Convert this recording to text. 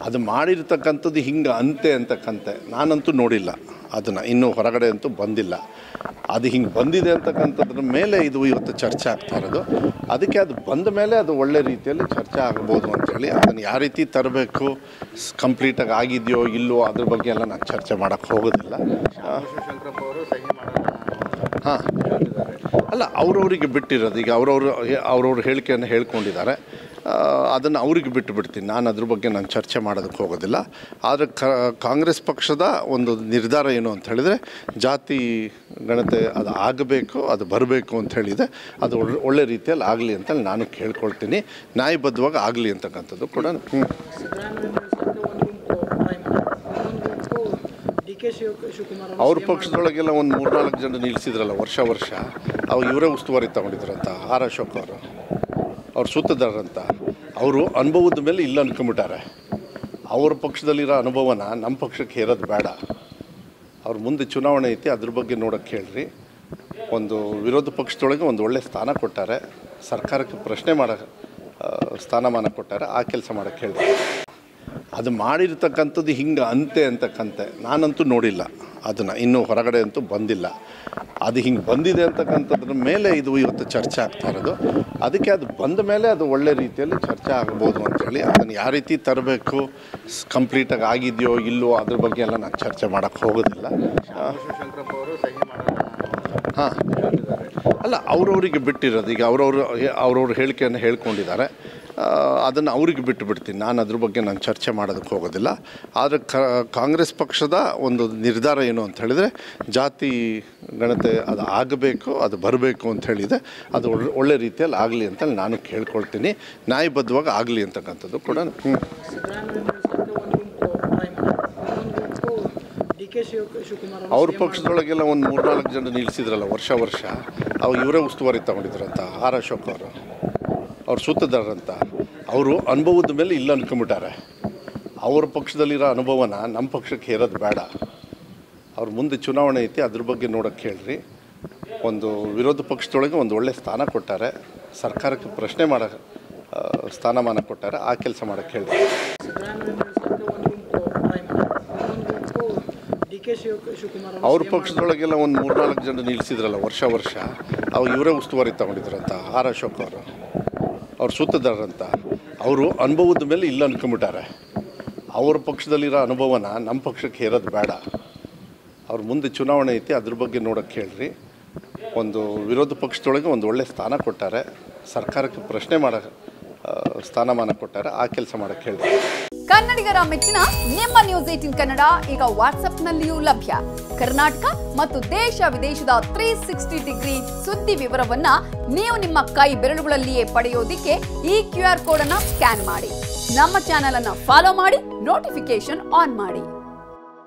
ಅದು ಮಾಡಿರ್ತಕ್ಕಂಥದ್ದು ಹಿಂಗೆ ಅಂತೆ ಅಂತಕ್ಕಂತೆ ನಾನಂತೂ ನೋಡಿಲ್ಲ ಅದನ್ನು ಇನ್ನೂ ಹೊರಗಡೆ ಅಂತೂ ಬಂದಿಲ್ಲ ಅದು ಹಿಂಗೆ ಬಂದಿದೆ ಅಂತಕ್ಕಂಥದ್ರ ಮೇಲೆ ಇದು ಇವತ್ತು ಚರ್ಚೆ ಆಗ್ತಾ ಇರೋದು ಅದಕ್ಕೆ ಅದು ಬಂದ ಮೇಲೆ ಅದು ಒಳ್ಳೆ ರೀತಿಯಲ್ಲಿ ಚರ್ಚೆ ಆಗ್ಬೋದು ಅಂತೇಳಿ ಅದನ್ನು ಯಾವ ರೀತಿ ತರಬೇಕು ಕಂಪ್ಲೀಟಾಗಿ ಆಗಿದೆಯೋ ಇಲ್ಲವೋ ಅದ್ರ ಬಗ್ಗೆ ಎಲ್ಲ ನಾನು ಚರ್ಚೆ ಮಾಡೋಕ್ಕೆ ಹೋಗೋದಿಲ್ಲ ಶಂಕರಪ್ಪ ಅವರು ಸಹಿ ಮಾಡೋಣ ಹಾಂ ಅಲ್ಲ ಅವ್ರವ್ರಿಗೆ ಬಿಟ್ಟಿರೋದು ಈಗ ಅವ್ರವ್ರು ಅವ್ರವ್ರ ಹೇಳಿಕೆಯನ್ನು ಹೇಳ್ಕೊಂಡಿದ್ದಾರೆ ಅದನ್ನು ಅವ್ರಿಗೆ ಬಿಟ್ಟು ಬಿಡ್ತೀನಿ ನಾನು ಅದ್ರ ಬಗ್ಗೆ ನಾನು ಚರ್ಚೆ ಮಾಡೋದಕ್ಕೆ ಹೋಗೋದಿಲ್ಲ ಆದರೆ ಕ ಕಾಂಗ್ರೆಸ್ ಪಕ್ಷದ ಒಂದು ನಿರ್ಧಾರ ಏನು ಅಂತ ಹೇಳಿದರೆ ಜಾತಿ ಗಣತೆ ಅದು ಆಗಬೇಕು ಅದು ಬರಬೇಕು ಅಂತ ಹೇಳಿದೆ ಅದು ಒಳ್ಳೆ ಒಳ್ಳೆ ರೀತಿಯಲ್ಲಿ ಆಗಲಿ ಅಂತೇಳಿ ನಾನು ಕೇಳ್ಕೊಳ್ತೀನಿ ನ್ಯಾಯಬದ್ಧವಾಗಿ ಆಗಲಿ ಅಂತಕ್ಕಂಥದ್ದು ಕೂಡ ಹ್ಞೂ ಡಿ ಕೆ ಶಿವ ಶಿವಕುಮಾರ್ ಅವ್ರ ಪಕ್ಷದೊಳಗೆಲ್ಲ ಒಂದು ಮೂರ್ನಾಲ್ಕು ಜನ ನಿಲ್ಲಿಸಿದ್ರಲ್ಲ ವರ್ಷ ವರ್ಷ ಅವು ಇವರೇ ಉಸ್ತುವಾರಿ ತಗೊಂಡಿದ್ರಂತ ಆರ್ ಅಶೋಕ್ ಅವರು ಅವ್ರು ಸುತ್ತದಾರಂತ ಅವರು ಅನುಭವದ ಮೇಲೆ ಇಲ್ಲ ಅನ್ಕೊಂಬಿಟ್ಟಾರೆ ಅವ್ರ ಪಕ್ಷದಲ್ಲಿರೋ ಅನುಭವನ ನಮ್ಮ ಪಕ್ಷಕ್ಕೆ ಹೇರೋದು ಬೇಡ ಅವ್ರ ಮುಂದೆ ಚುನಾವಣೆ ಐತಿ ಅದ್ರ ಬಗ್ಗೆ ನೋಡೋಕ್ಕೆ ಹೇಳ್ರಿ ಒಂದು ವಿರೋಧ ಪಕ್ಷದೊಳಗೆ ಒಂದು ಒಳ್ಳೆ ಸ್ಥಾನ ಕೊಟ್ಟಾರೆ ಸರ್ಕಾರಕ್ಕೆ ಪ್ರಶ್ನೆ ಮಾಡೋ ಆ, ಸ್ಥಾನಮಾನ ಕೊಟ್ಟಾರೆ ಆ ಕೆಲಸ ಮಾಡೋಕ್ಕೆ ಹೇಳ್ರಿ ಅದು ಮಾಡಿರ್ತಕ್ಕಂಥದ್ದು ಹಿಂಗೆ ಅಂತೆ ಅಂತಕ್ಕಂತೆ ನಾನಂತೂ ನೋಡಿಲ್ಲ ಅದನ್ನು ಇನ್ನೂ ಹೊರಗಡೆ ಅಂತೂ ಬಂದಿಲ್ಲ ಅದು ಹಿಂಗೆ ಬಂದಿದೆ ಅಂತಕ್ಕಂಥದ್ರ ಮೇಲೆ ಇದು ಇವತ್ತು ಚರ್ಚೆ ಆಗ್ತಾ ಇರೋದು ಅದಕ್ಕೆ ಅದು ಬಂದ ಮೇಲೆ ಅದು ಒಳ್ಳೆ ರೀತಿಯಲ್ಲಿ ಚರ್ಚೆ ಆಗ್ಬೋದು ಅಂತೇಳಿ ಅದನ್ನು ಯಾವ ರೀತಿ ತರಬೇಕು ಕಂಪ್ಲೀಟಾಗಿ ಆಗಿದೆಯೋ ಇಲ್ಲವೋ ಅದ್ರ ಬಗ್ಗೆ ಎಲ್ಲ ನಾನು ಚರ್ಚೆ ಮಾಡೋಕ್ಕೆ ಹೋಗೋದಿಲ್ಲ ಶಂಕರಪ್ಪ ಅವರು ಸಹಿ ಮಾಡೋಣ ಹಾಂ ಅಲ್ಲ ಅವ್ರವ್ರಿಗೆ ಬಿಟ್ಟಿರೋದು ಈಗ ಅವ್ರವ್ರು ಅವ್ರವ್ರ ಹೇಳಿಕೆಯನ್ನು ಹೇಳ್ಕೊಂಡಿದ್ದಾರೆ ಅದನ್ನು ಅವ್ರಿಗೆ ಬಿಟ್ಟು ಬಿಡ್ತೀನಿ ನಾನು ಅದ್ರ ಬಗ್ಗೆ ನಾನು ಚರ್ಚೆ ಮಾಡೋದಕ್ಕೆ ಹೋಗೋದಿಲ್ಲ ಆದರೆ ಕ ಕಾಂಗ್ರೆಸ್ ಪಕ್ಷದ ಒಂದು ನಿರ್ಧಾರ ಏನು ಅಂತ ಹೇಳಿದರೆ ಜಾತಿ ಗಣತೆ ಅದು ಆಗಬೇಕು ಅದು ಬರಬೇಕು ಅಂತ ಹೇಳಿದೆ ಅದು ಒಳ್ಳೆ ಒಳ್ಳೆ ರೀತಿಯಲ್ಲಿ ಆಗಲಿ ಅಂತೇಳಿ ನಾನು ಕೇಳ್ಕೊಳ್ತೀನಿ ನ್ಯಾಯಬದ್ಧವಾಗಿ ಆಗಲಿ ಅಂತಕ್ಕಂಥದ್ದು ಕೂಡ ಹ್ಞೂ ಡಿ ಕೆ ಶಿವ ಶಿವಕುಮಾರ್ ಅವ್ರ ಪಕ್ಷದೊಳಗೆಲ್ಲ ಒಂದು ಮೂರ್ನಾಲ್ಕು ಜನ ನಿಲ್ಲಿಸಿದ್ರಲ್ಲ ವರ್ಷ ವರ್ಷ ಅವು ಇವರೇ ಉಸ್ತುವಾರಿ ತಗೊಂಡಿದ್ರಂತ ಆರ್ ಅಶೋಕ್ ಅವರು ಅವ್ರು ಸುತ್ತದಾರಂತ ಅವರು ಅನುಭವದ ಮೇಲೆ ಇಲ್ಲ ಅನ್ಕೊಂಬಿಟ್ಟಾರೆ ಅವ್ರ ಪಕ್ಷದಲ್ಲಿರೋ ಅನುಭವನ ನಮ್ಮ ಪಕ್ಷಕ್ಕೆ ಹೇರೋದು ಬೇಡ ಅವ್ರ ಮುಂದೆ ಚುನಾವಣೆ ಐತಿ ಅದ್ರ ಬಗ್ಗೆ ನೋಡೋಕ್ಕೆ ಹೇಳ್ರಿ ಒಂದು ವಿರೋಧ ಪಕ್ಷದೊಳಗೆ ಒಂದು ಒಳ್ಳೆ ಸ್ಥಾನ ಕೊಟ್ಟಾರೆ ಸರ್ಕಾರಕ್ಕೆ ಪ್ರಶ್ನೆ ಮಾಡೋ ಆ, ಸ್ಥಾನಮಾನ ಕೊಟ್ಟಾರೆ ಆ ಕೆಲಸ ಮಾಡೋಕ್ಕೆ ಹೇಳ್ರಿ ಡಿ ಕೆ ಶಿವ ಶಿವಕುಮಾರ್ ಅವ್ರ ಪಕ್ಷದೊಳಗೆಲ್ಲ ಒಂದು ಮೂರ್ನಾಲ್ಕು ಜನ ನಿಲ್ಲಿಸಿದ್ರಲ್ಲ ವರ್ಷ ವರ್ಷ ಅವು ಇವರೇ ಉಸ್ತುವಾರಿ ತಗೊಂಡಿದ್ರಂತ ಆರ್ ಅಶೋಕ್ ಅವರು ಅವ್ರು ಸುತ್ತದಾರಂತ ಅವರು ಅನುಭವದ ಮೇಲೆ ಇಲ್ಲ ಅನ್ಕೊಂಬಿಟ್ಟಾರೆ ಅವ್ರ ಪಕ್ಷದಲ್ಲಿರೋ ಅನುಭವನ ನಮ್ಮ ಪಕ್ಷಕ್ಕೆ ಹೇರೋದು ಬೇಡ ಅವ್ರ ಮುಂದೆ ಚುನಾವಣೆ ಐತಿ ಅದ್ರ ಬಗ್ಗೆ ನೋಡೋಕ್ಕೆ ಹೇಳ್ರಿ ಒಂದು ವಿರೋಧ ಪಕ್ಷದೊಳಗೆ ಒಂದು ಒಳ್ಳೆ ಸ್ಥಾನ ಕೊಟ್ಟಾರೆ ಸರ್ಕಾರಕ್ಕೆ ಪ್ರಶ್ನೆ ಮಾಡೋ ಆ, ಸ್ಥಾನಮಾನ ಕೊಟ್ಟಾರೆ ಆ ಕೆಲಸ ಮಾಡೋಕ್ಕೆ ಹೇಳ್ರಿ ಕನ್ನಡಿಗರ ಮೆಚ್ಚಿನ ನಿಮ್ಮ ನ್ಯೂಸ್ ಏಟಿನ್ ಕನ್ನಡ ಈಗ ವಾಟ್ಸ್ಆಪ್ನಲ್ಲಿಯೂ ಲಭ್ಯ ಕರ್ನಾಟಕ ಮತ್ತು ದೇಶ ವಿದೇಶದ ತ್ರೀ ಸಿಕ್ಸ್ಟಿ ಡಿಗ್ರಿ ಸುದ್ದಿ ವಿವರವನ್ನ ನೀವು ನಿಮ್ಮ ಕೈ ಬೆರಳುಗಳಲ್ಲಿಯೇ ಪಡೆಯೋದಿಕ್ಕೆ ಈ ಕ್ಯೂ ಆರ್ ಕೋಡ್ ಅನ್ನ ಸ್ಕ್ಯಾನ್ ಮಾಡಿ ನಮ್ಮ ಚಾನೆಲ್ ಅನ್ನ ಫಾಲೋ ಮಾಡಿ ನೋಟಿಫಿಕೇಶನ್ ಆನ್ ಮಾಡಿ